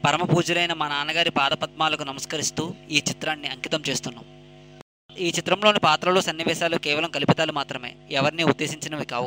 పరమ పూజలైన మా నాన్నగారి పాదపద్మాలకు నమస్కరిస్తూ ఈ చిత్రాన్ని అంకితం చేస్తున్నాం ఈ చిత్రంలోని పాత్రలు సన్నివేశాలు కేవలం కల్పితాలు మాత్రమే ఎవరిని ఉద్దేశించినవి కావు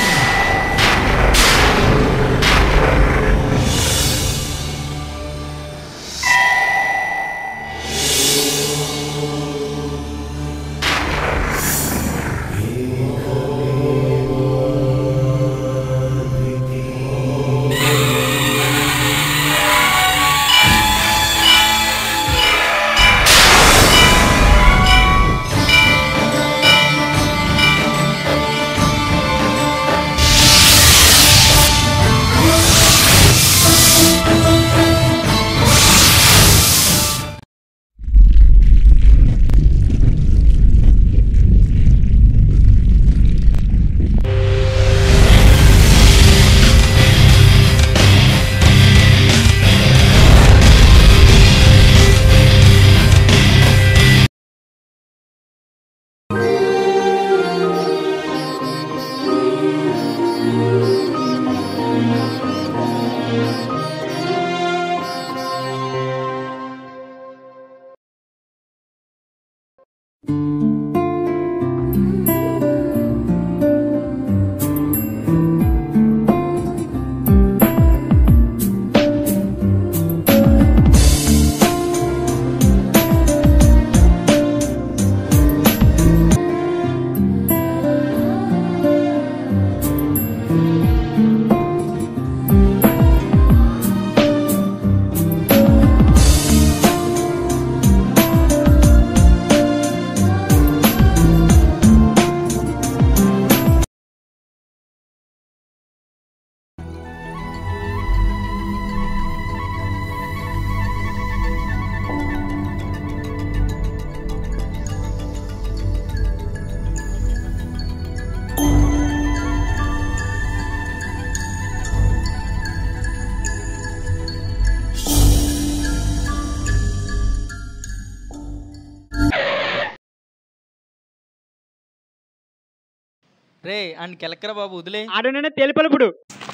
రే అండ్ కెలక్కరా బాబు వదిలే ఆడనే తెలిపలుపుడు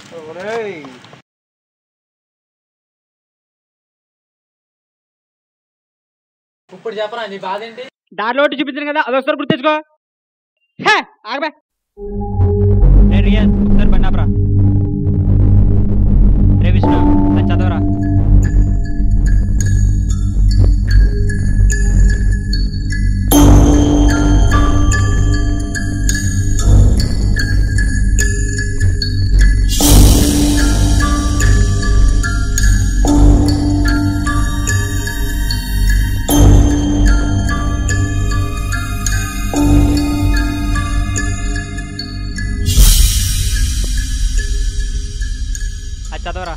ఇప్పుడు చెప్పరా నీ బాధ ఏంటి దారిలో ఒకటి చూపించాను కదా అదొకసారి గుర్తు తెచ్చుకో హే ఆగబే రే రియాజ్ ఒకసారి బండి ఆపరా రే విష్ణు అది చదవరా అది చదవరా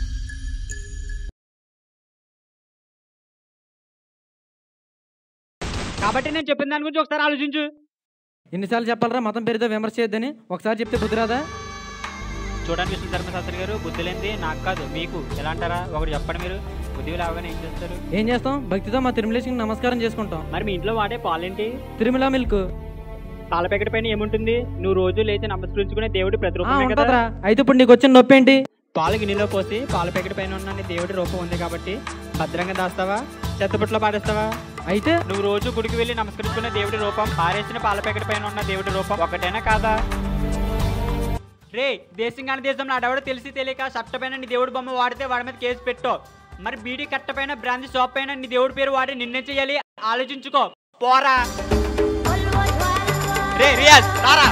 కాబట్టి నేను చెప్పిన దాని గురించి ఒకసారి ఆలోచించు ఎన్నిసార్లు చెప్పాలరా మతం పేరుతో విమర్శ చేయొద్దని ఒకసారి చెప్తే బుద్ధిరాదా చూడండి విష్ణు ధర్మశాస్త్రి గారు బుద్ధి లేనిది నాకు కాదు మీకు ఎలా అంటారా ఒకటి చెప్పండి మీరు బుద్ధి లాగానే ఏం చేస్తారు ఏం చేస్తాం భక్తితో మా తిరుమలేశ్వరికి నమస్కారం చేసుకుంటాం మరి మీ ఇంట్లో వాడే పాలేంటి తిరుమల మిల్క్ పాల ప్యాకెట్ పైన ఏముంటుంది నువ్వు రోజు లేచి నమస్కరించుకునే దేవుడి ఆ, ప్రతిరూపమే కదా ఉంటుందిరా అయితే ఇప్పుడు నీకు వచ్చిన నొప్పి ఏంటి పాలు గిన్నెలో పోసి పాల ప్యాకెట్ పైన ఉన్న నీ దేవుడి రూపం ఉంది కాబట్టి భద్రంగా దాస్తావా చెత్తపుట్లో పాడేస్తావా అయితే నువ్వు రోజు గుడికి వెళ్ళి నమస్కరించుకునే దేవుడి రూపం పారేసిన పాల ప్యాకెట్ పైన ఉన్న దేవుడి రూపం ఒకటేనా కాదా రే దేశం కాని దేశంలో ఆడవాడు తెలిసి తెలియక షర్ట్ పైన నీ దేవుడి బొమ్మ వాడితే వాడి మీద కేసు పెట్టు మరి బీడీ కట్ట పైన బ్రాంతి షాప్ పైన నీ దేవుడి పేరు వాడి నిన్నే చేయాలి ఆలోచించుకో పోరా రే రియాజ్ రారా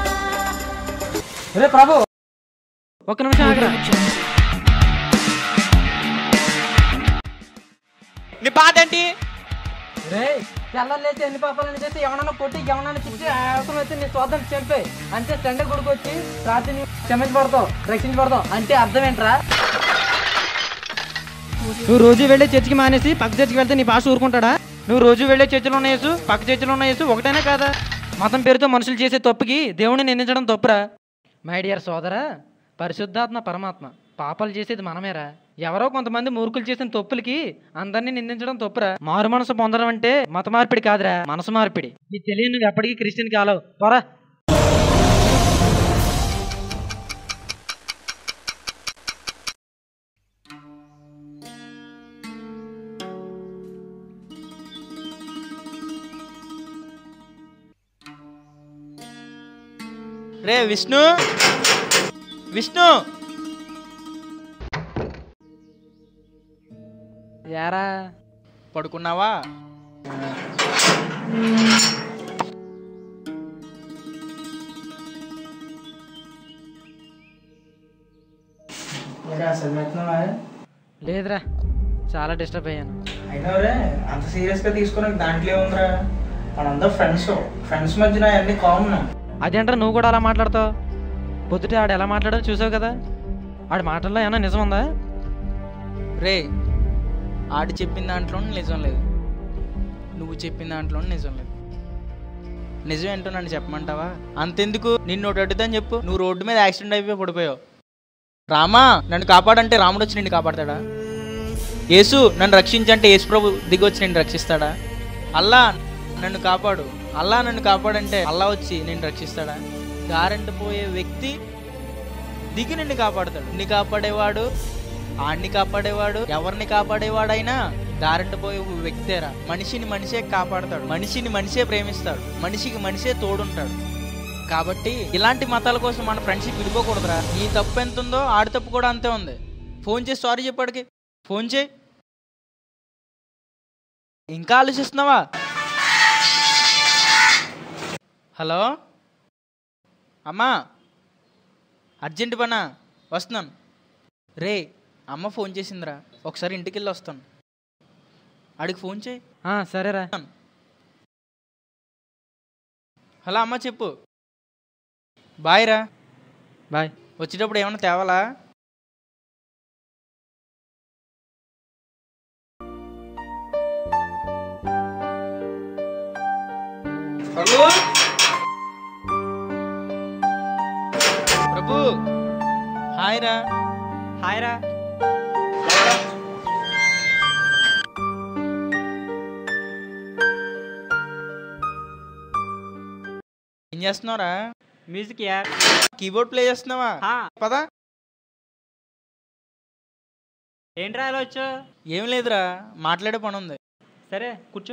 రే ప్రభు ఒక్క నిమిషం ఆగరా నీ బాధ ఏంటి రే తెల్లలేసి ఎన్ని పాపాలని చేస్తే ఎవరన్నా కొట్టి ఎవరన్నా తిట్టి అవసరం అయితే నీ స్వార్థం చంపే అంతే తండ్రి కొడుకు వచ్చి రాత్రిని క్షమించబడతావు రక్షించబడతావు అంటే అర్థం ఏంట్రా నువ్వు రోజు వెళ్ళే చర్చికి మానేసి పక్క చర్చికి వెళ్తే నీ భాష ఊరుకుంటాడా నువ్వు రోజు వెళ్ళే చర్చిలో ఉన్న యేసు పక్క చర్చిలో ఉన్న యేసు ఒకటేనా కాదా మతం పేరుతో మనుషులు చేసే తప్పుకి దేవుడిని నిందించడం తప్పురా మై డియర్ సోదరా పరిశుద్ధాత్మ పరమాత్మ పాపాలు చేసేది మనమేరా ఎవరో కొంతమంది మూర్ఖులు చేసిన తప్పులకి అందరినీ నిందించడం తప్పురా మారు మనసు పొందడం అంటే మత మార్పిడి కాదురా మనసు మార్పిడి ఇది తెలియని నువ్వు ఎప్పటికీ క్రిస్టియన్ కాలవు పోరా రే విష్ణు విష్ణు యారా పడుకున్నావా ఏరా చదివేస్తున్నావా లేదురా చాలా డిస్టర్బ్ అయ్యాను అయినా రే అంత సీరియస్గా తీసుకుని దాంట్లో ఏముందిరా మనందరం ఫ్రెండ్స్ ఫ్రెండ్స్ మధ్యన అన్ని కామన్ అదేంట్రా నువ్వు కూడా అలా మాట్లాడతావు పొద్దుటే ఆడు ఎలా మాట్లాడాలో చూసావు కదా ఆడి మాటల్లో ఏమన్నా నిజం ఉందా రే ఆడు చెప్పిన దాంట్లో నిజం లేదు నువ్వు చెప్పిన దాంట్లో నిజం లేదు నిజం ఏంటో నన్ను చెప్పమంటావా అంతెందుకు నిన్ను ఒకటి అడుగుతాను చెప్పు నువ్వు రోడ్డు మీద యాక్సిడెంట్ అయిపోయి పడిపోయావు రామా నన్ను కాపాడంటే రాముడు వచ్చి నిన్ను కాపాడతాడా యేసు నన్ను రక్షించంటే యేసు ప్రభు దిగి వచ్చి నిన్ను రక్షిస్తాడా అల్లా నన్ను కాపాడు అల్లా నన్ను కాపాడంటే అల్లా వచ్చి నిన్ను రక్షిస్తాడా దారంట పోయే వ్యక్తి దిగి నిన్ను కాపాడతాడు నిన్ను కాపాడేవాడు ఆడిని కాపాడేవాడు ఎవరిని కాపాడేవాడైనా దారంట పోయే వ్యక్తేరా మనిషిని మనిషే కాపాడతాడు మనిషిని మనిషే ప్రేమిస్తాడు మనిషికి మనిషే తోడుంటాడు కాబట్టి ఇలాంటి మతాల కోసం మన ఫ్రెండ్షిప్ విడిపోకూడదురా నీ తప్పు ఎంత ఉందో ఆడి తప్పు కూడా అంతే ఉంది ఫోన్ చేసి సారీ చెప్పాడికి ఫోన్ చేయి ఇంకా ఆలోచిస్తున్నావా హలో అమ్మా అర్జెంట్ పనా వస్తున్నాను రే అమ్మ ఫోన్ చేసిందిరా ఒకసారి ఇంటికి వెళ్ళి వస్తాను ఆడికి ఫోన్ చేయి ఆ, సరేరా హలో అమ్మ చెప్పు బాయ్ రా బాయ్ వచ్చేటప్పుడు ఏమన్నా తేవాలా ప్రభు హాయ్ రా హాయ్ రా ఏం చేస్తున్నావురా మ్యూజిక్ యార్ కీబోర్డ్ ప్లే చేస్తున్నావా హా, పదా ఏంట్రా ఇలా వచ్చు ఏం లేదురా మాట్లాడే పని ఉంది సరే కూర్చో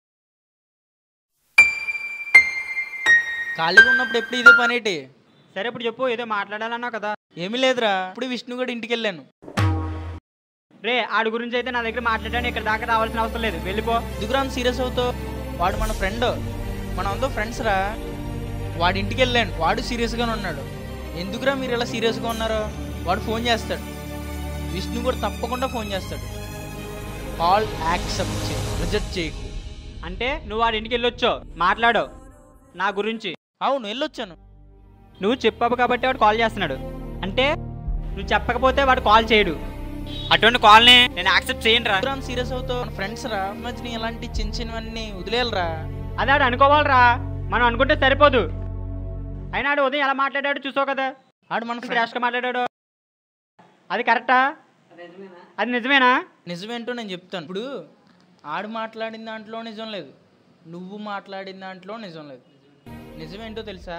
ఖాళీగా ఉన్నప్పుడు ఎప్పుడు ఇదే పనేటి సరే ఇప్పుడు చెప్పు ఏదో మాట్లాడాలన్నావు కదా ఏమీ లేదురా ఇప్పుడు విష్ణు కూడా ఇంటికి వెళ్ళాను రే ఆడి గురించి అయితే నా దగ్గర మాట్లాడడానికి ఇక్కడ దాకా రావాల్సిన అవసరం లేదు వెళ్ళిపో ఎందుకురా సీరియస్ అవుతావు వాడు మన ఫ్రెండ్ మన అందరూ ఫ్రెండ్స్ రా వాడి ఇంటికి వెళ్ళాను వాడు సీరియస్గానే ఉన్నాడు ఎందుకురా మీరు ఇలా సీరియస్గా ఉన్నారో వాడు ఫోన్ చేస్తాడు విష్ణు కూడా తప్పకుండా ఫోన్ చేస్తాడు కాల్ యాక్సెప్ట్ చేయి రిజెక్ట్ చేయకు అంటే నువ్వు వాడి ఇంటికి వెళ్ళొచ్చో మాట్లాడు నా గురించి అవును వెళ్ళొచ్చాను నువ్వు చెప్పావు కాబట్టి వాడు కాల్ చేస్తున్నాడు అంటే నువ్వు చెప్పకపోతే వాడు కాల్ చేయడు అటువంటి కాల్ని నేను యాక్సెప్ట్ చేయను రా ఎందుకురా సీరియస్ అవుతావు మన ఫ్రెండ్స్ రా మధ్య ఇలాంటి చిన్న చిన్నవన్నీ వదిలేయాలరా అదే ఆడు అనుకోవాలిరా మనం అనుకుంటే సరిపోదు అయినా ఆడు ఉదయం ఎలా మాట్లాడాడు చూసావు కదా ఆడు మన ఫ్రెండ్ ర్యాష్గా మాట్లాడాడు అది కరెక్టా అది నిజమేనా నిజమేంటో నేను చెప్తాను ఇప్పుడు ఆడు మాట్లాడిన దాంట్లో నిజం లేదు నువ్వు మాట్లాడిన దాంట్లో నిజం లేదు నిజమేంటో తెలుసా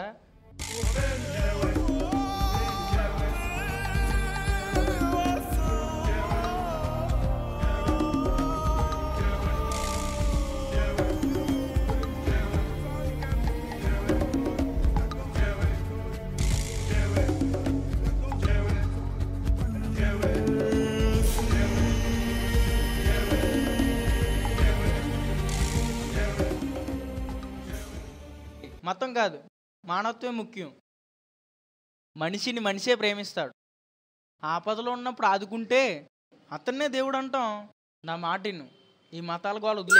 మతం కాదు మానవత్వమే ముఖ్యం మనిషిని మనిషే ప్రేమిస్తాడు ఆపదలో ఉన్నప్పుడు ఆదుకుంటే అతన్నే దేవుడు అంటాం నా మాటిను ఈ మతాల గోళ వదిలే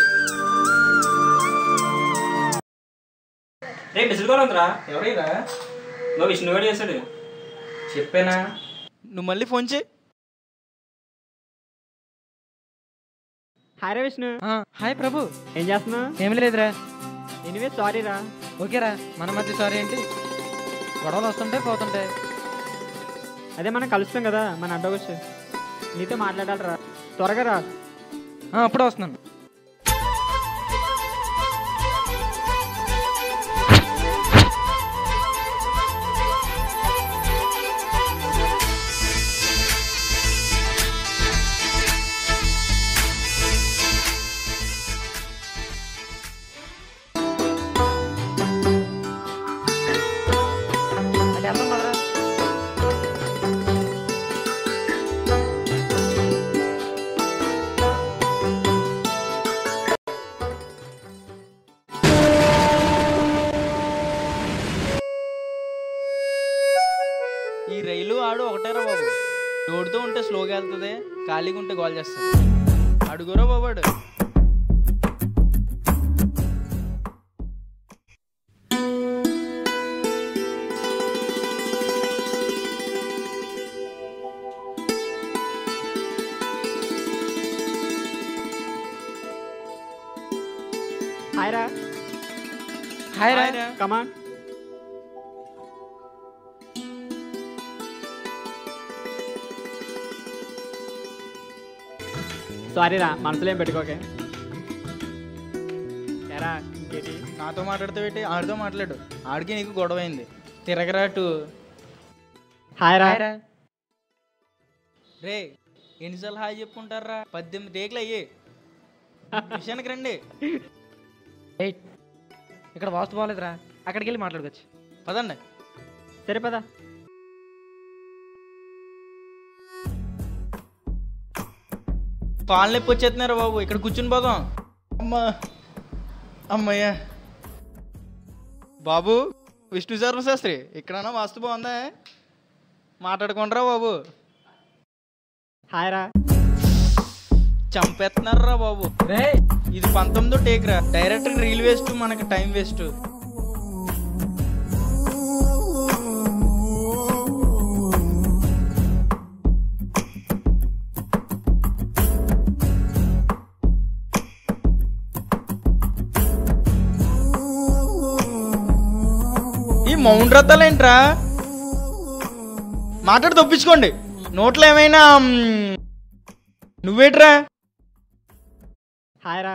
రే మిసిల్ కాల్ ఉందిరా ఎవరైరా నువ్వు విష్ణు కూడా చేశాడు చెప్పానా నువ్వు మళ్ళీ ఫోన్ చేయి హాయ్ రా విష్ణు ఆ, హాయ్ ప్రభు ఏం చేస్తున్నావు ఏమి లేదురా ఎనివే సారీ రా ఓకేరా మన మధ్య సారీ ఏంటి గొడవలు వస్తుంటాయి పోతుంటాయి అదే మనం కలుస్తాం కదా మన అడ్డవచ్చు నీతో మాట్లాడాలిరా త్వరగా రా ఆ, అప్పుడే వస్తున్నాను ఈ రైలు ఆడు ఒకటేరా బాబు రోడ్డుతో ఉంటే స్లోగా వెళ్తుంది ఖాళీగా ఉంటే గోల్ చేస్తుంది అడుగురా బాబు ఆడు హాయ్ రా హాయ్ రా కమాన్ సారీ రా మనసులో ఏం పెట్టుకోకే ఎరా ఇంకేటి నాతో మాట్లాడితే పెట్టి ఆడితో మాట్లాడు ఆడికి నీకు గొడవ అయింది తిరగరాటు హాయ్ రా హాయ్ రా రే ఎన్నిసార్లు హాయ్ చెప్పుకుంటారా పద్దెనిమిది టేకులు అయ్యి విషయానికి రండి ఎయిట్ ఇక్కడ వాస్తు బాగలేదురా అక్కడికి వెళ్ళి మాట్లాడుకోవచ్చు పదండి సరే పదా కాళ్ళు నొప్పి వచ్చేస్తున్నారు బాబు ఇక్కడ కూర్చుని పోదాం అమ్మా అమ్మయ్యా బాబు విష్ణు శర్మ శాస్త్రి ఇక్కడన్నా వాస్తు బాగుందా మాట్లాడుకుంటారా బాబు హాయ్ రా చంపేస్తున్నారా బాబు రే ఇది పంతొమ్మిదో టేక్ రా డైరెక్ట్ రీల్ వేస్ట్ మనకి టైం వేస్ట్ ఈ మౌంట్ రథాలేంట్రా మాట్లాడి తప్పించుకోండి నోట్లో ఏమైనా మ్, నువ్వేట్రా హాయ్ రా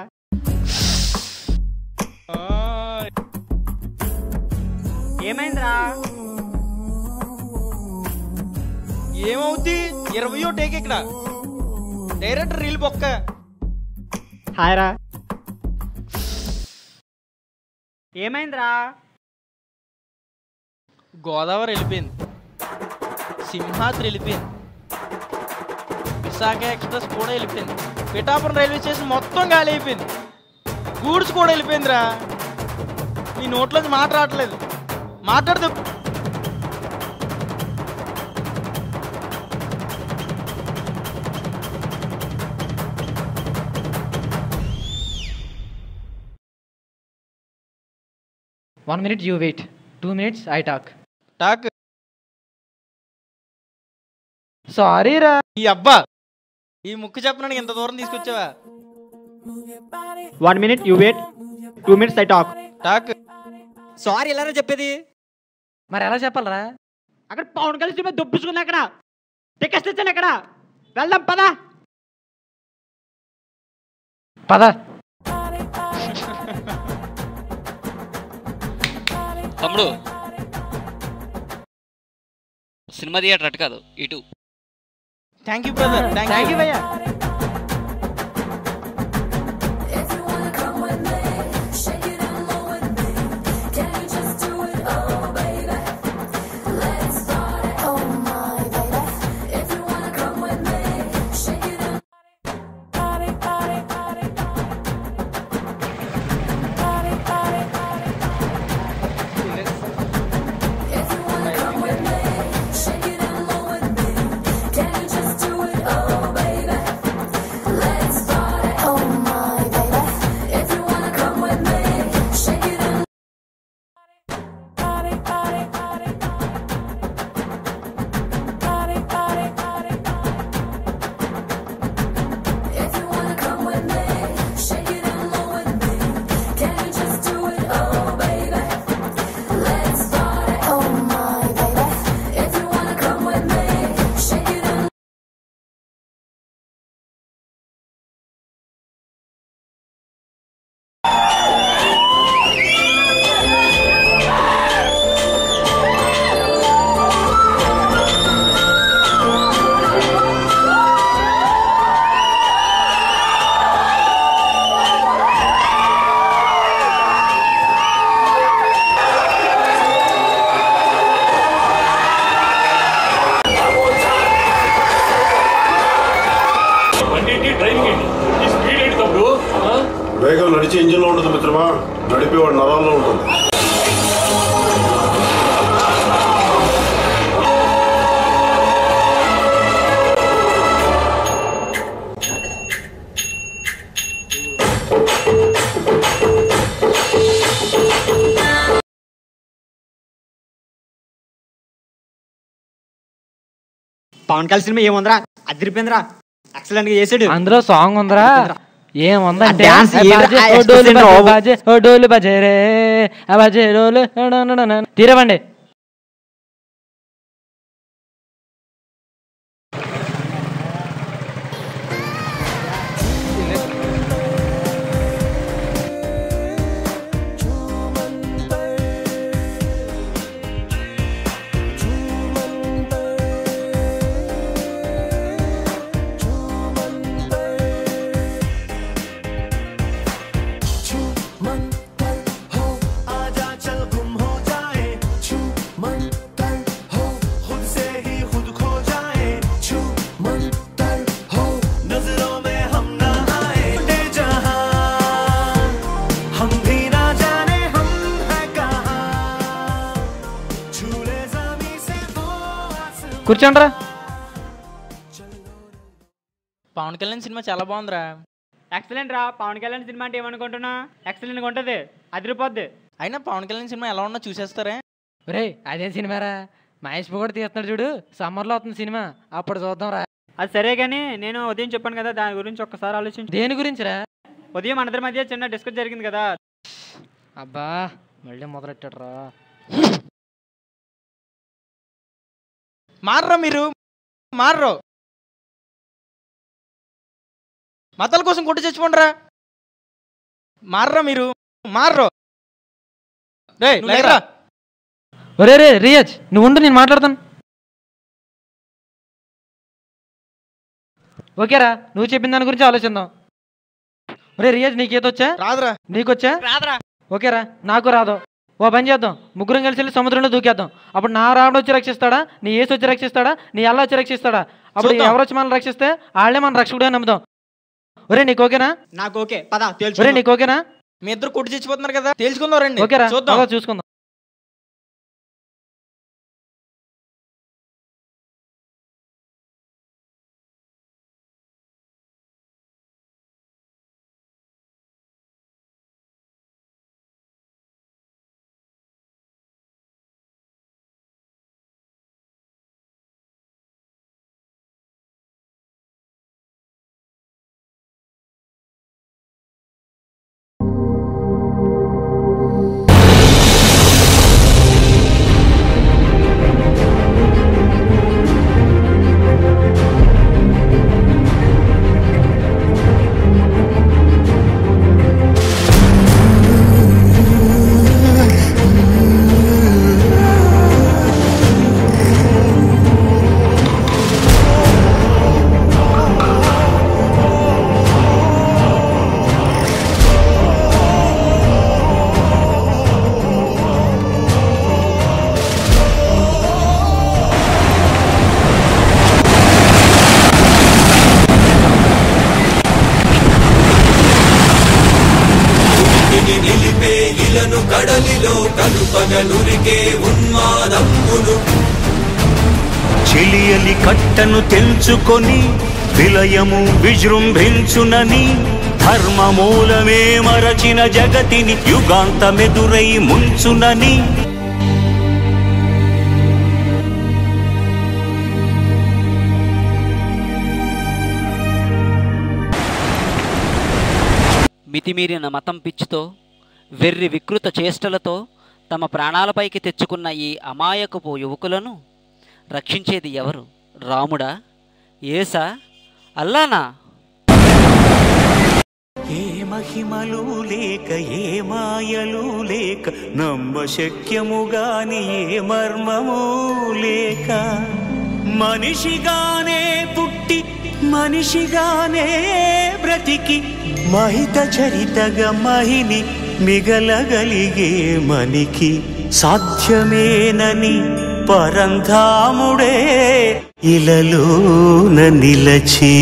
ఏమైందిరా ఏమవుద్ది ఇరవయో టేక్ ఇక్కడ డైరెక్ట్ రీల్ బొక్క హాయ్ రా ఏమైందిరా గోదావరి వెళ్ళిపోయింది సింహాద్రి వెళ్ళిపోయింది విశాఖ ఎక్స్ప్రెస్ కూడా వెళ్ళిపోయింది పిఠాపురం రైల్వే స్టేషన్ మొత్తం గాలి అయిపోయింది గూడ్స్ కూడా వెళ్ళిపోయిందిరా నీ నోట్లోంచి మాట రావట్లేదు మాట్లాడితే one minute you wait two minutes I talk talk sorry రా ఈ అబ్బా ఈ ముక్కు చెప్పడానికి ఇంత దూరం తీసుకొచ్చావా one minute you wait two minutes I talk talk sorry ఎలా చెప్పేది మరి ఎలా చెప్పాలరా అక్కడ పవన్ కళ్యాణ్ సినిమా దొబ్బుసుకుంది అక్కడ టికెట్స్ తెచ్చాను అక్కడ వెళ్దాం పదా పద తమ్ముడు సినిమా థియేటర్ అటు కాదు ఇటు thank you brother thank thank you you భయ్యా బండి డ్రైవింగ్ ఏంటి ఈ స్పీడ్ ఏంటి తమ్ముడు ఆ? వేగం నడిచే ఇంజిన్లో ఉండదు మిత్రమా నడిపేవాడు నరాల్లో ఉంటుంది పవన్ కళ్యాణ్ సినిమా ఏముందిరా అదిరిపోయిందిరా ఎక్సలెంట్ గా చేసాడు అందులో సాంగ్ ఉందిరా ఏముందంటే ఆ dance ఆ ఏంట్రా? బాజే, ఆ ఓ డోలు expression బాజే, రావు. బాజే, ఓ డోలు బజే రే ఆ బజే డోలు నడనడన. తీరవండి కూర్చోండ్రా పవన్ కళ్యాణ్ సినిమా చాలా బాగుందిరా ఎక్సలెంట్ రా పవన్ కళ్యాణ్ సినిమా అంటే ఏమనుకుంటున్నా ఎక్సలెంట్ గా ఉంటది అదిరిపోద్ది అయినా పవన్ కళ్యాణ్ సినిమా ఎలా ఉన్నా చూసేస్తారే రే అదే సినిమారా మహేష్ కూడా తీస్తున్నాడు చూడు సమ్మర్లో వస్తుంది సినిమా అప్పుడు చూద్దాం రా అది సరే కానీ నేను ఉదయం చెప్పాను కదా దాని గురించి ఒక్కసారి ఆలోచించు దేని గురించిరా ఉదయం అందరి మధ్య చిన్న డిస్కస్ జరిగింది కదా అబ్బా మళ్ళీ మొదలెట్టాడు రా మార్రా మీరు మార్రో మతాల కోసం కొట్టు చచ్చిపోండిరా మార్రా మీరు మార్రో రే లేరా ఒరే రే రియాజ్ నువ్వు ఉండు నేను మాట్లాడతాను ఓకేరా నువ్వు చెప్పిన దాని గురించి ఆలోచిద్దాం ఒరే రియాజ్ నీకేదొచ్చా రాదురా నీకొచ్చా రాదురా ఓకేరా నాకు రాదు ఓ పని చేద్దాం ముగ్గురం కలిసి వెళ్ళి సముద్రంలో దూకేద్దాం అప్పుడు నా రావడం వచ్చి రక్షిస్తాడా నీ ఏసు వచ్చి రక్షిస్తాడా నీ అల్ల వచ్చి రక్షిస్తాడా అప్పుడు చూద్దాం. ఎవరు వచ్చి మనల్ని రక్షిస్తే వాళ్ళే మన రక్షకుడే నమ్ముదాం ఒరే నీకు ఓకేనా నాకు ఓకే పద ఒరే తేల్చు నీకు ఓకేనా మీ ఇద్దరు కొట్టు చచ్చిపోతున్నారు కదా తేల్చుకుందాం రండి ఓకేరా చూద్దాం అలా చూసుకుందాం చెలియలి కట్టను తెంచుకొని విలయము విజృంభించునని ధర్మమూలమే మరచిన జగతిని యుగాంతమెదురై ముంచునని మితిమీరిన మతం పిచ్చితో వెర్రి వికృత చేష్టలతో తమ ప్రాణాలపైకి తెచ్చుకున్న ఈ అమాయకపు యువకులను రక్షించేది ఎవరు రాముడా ఏసా అల్లానా ఏ మహిమలు లేక ఏ మాయలు లేక నమ్మ శక్యముగాని ఏ మర్మము లేక మనిషిగానే పుట్టి మనిషిగానే బ్రతికి మహిత చరితగా మహిని మిగలగలిగే మనికి సాధ్యమేనని పరంధాముడే ఇలలోన నిలచే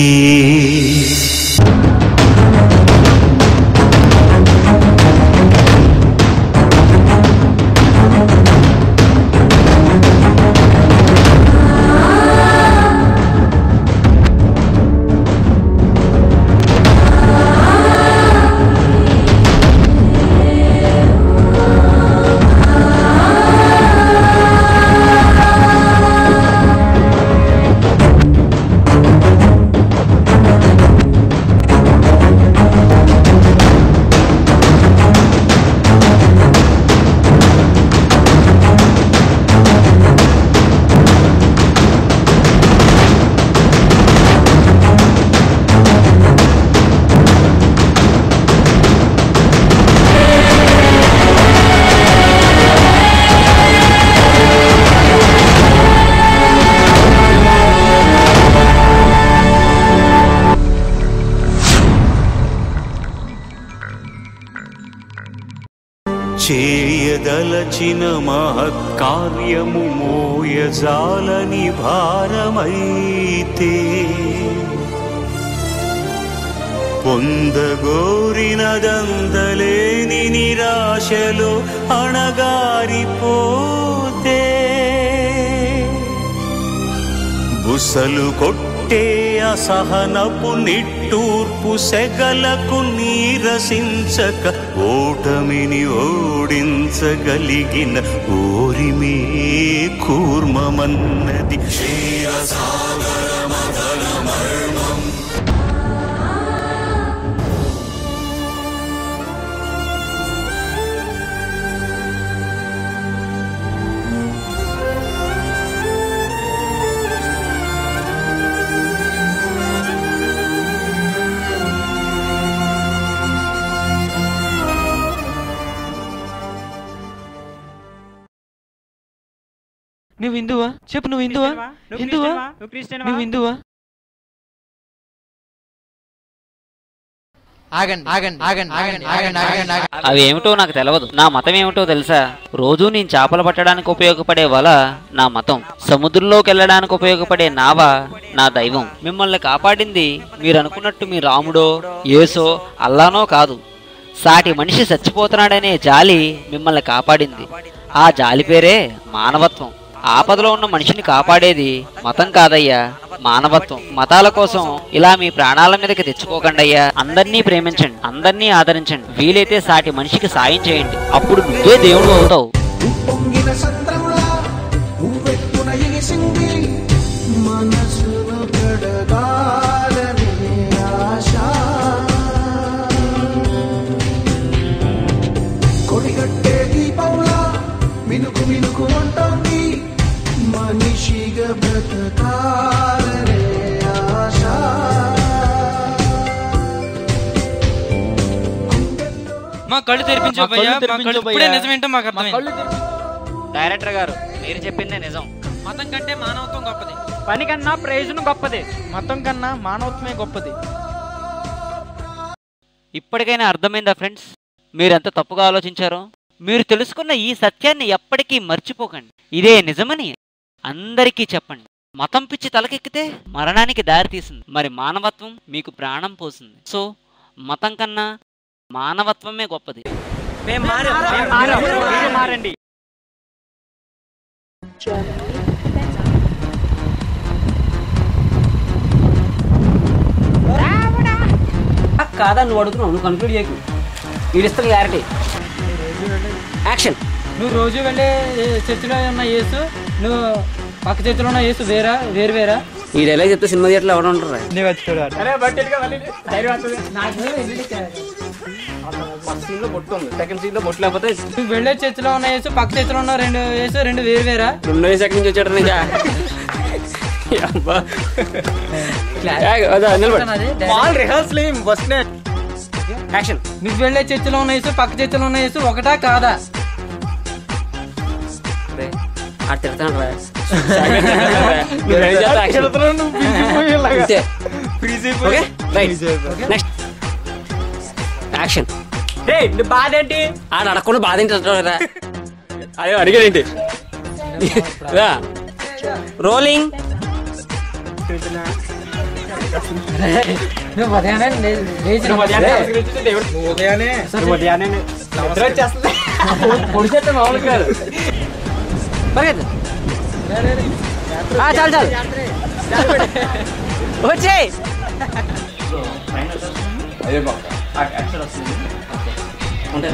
చేయదలచిన మహత్కార్యము మోయజాలని భారమైతే పొందగోరినదందలేని నిరాశలో అణగారిపోతే బుసలు కొట్టే అసహనపు నిట్టూర్పు సెగలకు నీరసించక ఓటమిని ఓడించగలిగిన ఓరిమే కూర్మమన్నది క్షీరసాగరమదనమర్మం నువ్వు హిందువా చెప్పు నువ్వు హిందువా నువ్వు హిందువా క్రిస్టియన్వా? నువ్వు క్రిస్టియన్వా? నువ్వు హిందువా ఆగండి ఆగండి ఆగండి ఆగండి ఆగండి ఆగండి ఆగండి అవి ఏమిటో నాకు తెలియదు నా మతం ఏమిటో తెలుసా రోజు నేను చేపలు పట్టడానికి ఉపయోగపడే వల నా మతం సముద్రంలోకి వెళ్ళడానికి ఉపయోగపడే నావ నా దైవం మిమ్మల్ని కాపాడింది మీరు అనుకున్నట్టు మీ రాముడో యేసో అల్లానో కాదు సాటి మనిషి చచ్చిపోతున్నాడనే జాలి మిమ్మల్ని కాపాడింది ఆ జాలి పేరే మానవత్వం ఆపదలో ఉన్న మనిషిని కాపాడేది మతం కాదయ్యా మానవత్వం మతాల కోసం ఇలా మీ ప్రాణాల మీదకి తెచ్చుకోకండయ్యా అందరినీ ప్రేమించండి అందరినీ ఆదరించండి వీలైతే సాటి మనిషికి సాయం చేయండి అప్పుడు నువ్వే దేవుడు అవుతావు పొంగిన సంద్రంలా ఉవ్వెత్తున ఎగిసింది మనసును కడగాలని ఆశ కొడిగట్టే దీపంలా మినుకు మినుకు అంటోంది మనిషిగా బ్రతకాలనే ఆశ మా కళ్ళు తెరిపించు మా కళ్ళు భయ్యా మా తెరిపించు కళ్ళు ఇప్పుడే భయ్యా. నిజమేంటో మాకు అర్థమైంది డైరెక్టర్ గారు మీరు చెప్పిందే నిజం మతం కంటే మానవత్వం గొప్పది పని కన్నా ప్రయోజనం గొప్పది మతం కన్నా మానవత్వమే గొప్పది ఇప్పటికైనా అర్థమైందా ఫ్రెండ్స్ మీరెంత తప్పుగా ఆలోచించారో మీరు తెలుసుకున్న ఈ సత్యాన్ని ఎప్పటికీ మర్చిపోకండి ఇదే నిజమని అందరికీ చెప్పండి మతం పిచ్చి తలకెక్కితే మరణానికి దారి తీసింది మరి మానవత్వం మీకు ప్రాణం పోసింది సో మతం కన్నా మానవత్వమే గొప్పది మేము మారం. మీరు మారండి కాదా నువ్వు అడుగుతున్నావు నువ్వు కన్క్లూడ్ చేయకు వీడిస్తా క్లారిటీ యాక్షన్ నువ్వు రోజు వెళ్ళే ఏ, చర్చిలో ఉన్న యేసు నువ్వు పక్క చర్చిలో ఉన్న యేసు వేరా వేరు వేరా ఈ డైలాగ్ చెప్తే సినిమా థియేటర్లో ఎవరు ఉంటారు అరే బట్టెలుగా మళ్ళీ ధైర్యం వస్తుంది ఫస్ట్ సీన్ లో బొట్టు ఉంది సెకండ్ సీన్ లో బొట్టు లేకపోతే నువ్వు వెళ్ళే చర్చిలో ఉన్న యేసు పక్క చర్చిలో ఉన్న రెండు యేసు రెండు వేరు వేరా రెండో సెకండ్ నుంచి వచ్చాడు నిజా మాల్ రిహార్సల్ ఫస్ట్ యాక్షన్ నువ్వు వెళ్ళే చర్చిలో ఉన్న యేసు పక్క చర్చిలో ఉన్న యేసు ఒకటా కాదా ఆ తిడతాను రా నెక్స్ట్ యాక్షన్ రేయ్, నీ బాధ ఏంటి ఆడ అడగకుండా బాధ ఏంటి రా అయ్యో అడిగాడేంటి రా రోలింగ్ నువ్వు ఉదయాన్నే లే- లేచి నువ్వు ఉదయాన్నే నమస్కరించితే దేవుడు నువ్వు ఉదయాన్నే నువ్వు ఉదయాన్నే నిద్ర వచ్చేస్తుంది పొడిచేస్తే మామూలు కాదు పరిగెత్తు ఆ, చాలు చాలు వచ్చేయ్ ఉంటుంది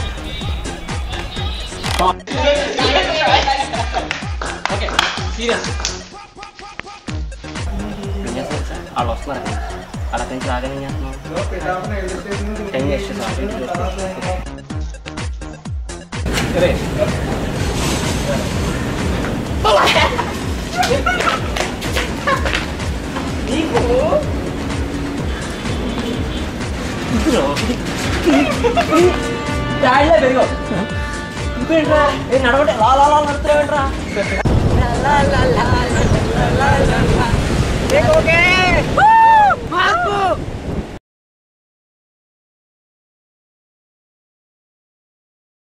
వాళ్ళు వస్తున్నారు అలా పెంచి రాగానే ఏం చేస్తున్నావు టైం వేస్ట్ నడవటే లా లా లా నడుతున్నావేంట్రా ఓకే